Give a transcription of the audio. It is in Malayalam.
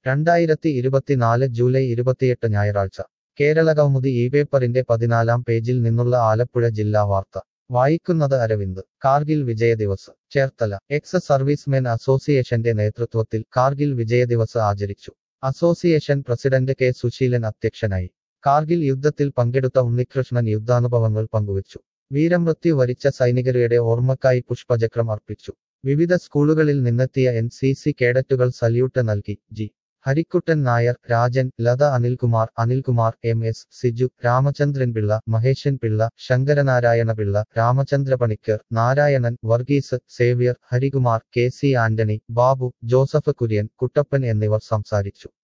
രണ്ടായിരത്തി ഇരുപത്തിനാല് ജൂലൈ ഇരുപത്തിയെട്ട് ഞായറാഴ്ച കേരള കൗമുദി ഈ പേപ്പറിന്റെ പതിനാലാം പേജിൽ നിന്നുള്ള ആലപ്പുഴ ജില്ലാ വാർത്ത വായിക്കുന്നത് അരവിന്ദ് കാർഗിൽ വിജയദിവസ് ചേർത്തല എക്സ് സർവീസ്മെൻ അസോസിയേഷന്റെ നേതൃത്വത്തിൽ കാർഗിൽ വിജയദിവസ് ആചരിച്ചു അസോസിയേഷൻ പ്രസിഡന്റ് കെ സുശീലൻ അധ്യക്ഷനായി കാർഗിൽ യുദ്ധത്തിൽ പങ്കെടുത്ത ഉണ്ണികൃഷ്ണൻ യുദ്ധാനുഭവങ്ങൾ പങ്കുവച്ചു വീരമൃത്യു വരിച്ച സൈനികരുടെ ഓർമ്മക്കായി പുഷ്പചക്രം അർപ്പിച്ചു വിവിധ സ്കൂളുകളിൽ നിന്നെത്തിയ എൻ സി സി കേഡറ്റുകൾ സല്യൂട്ട് നൽകി G Harikuttan Nair Rajan Latha Anilkumar Anilkumar M S Siju Ramachandran Pillai Maheshan Pillai Sankaranarayana Pillai Ramachandra Panicker Narayanan Varghese Xavier Harikumar K C Antony Babu Joseph Kurian Kuttappan എന്നിവർ സംസാരിച്ചു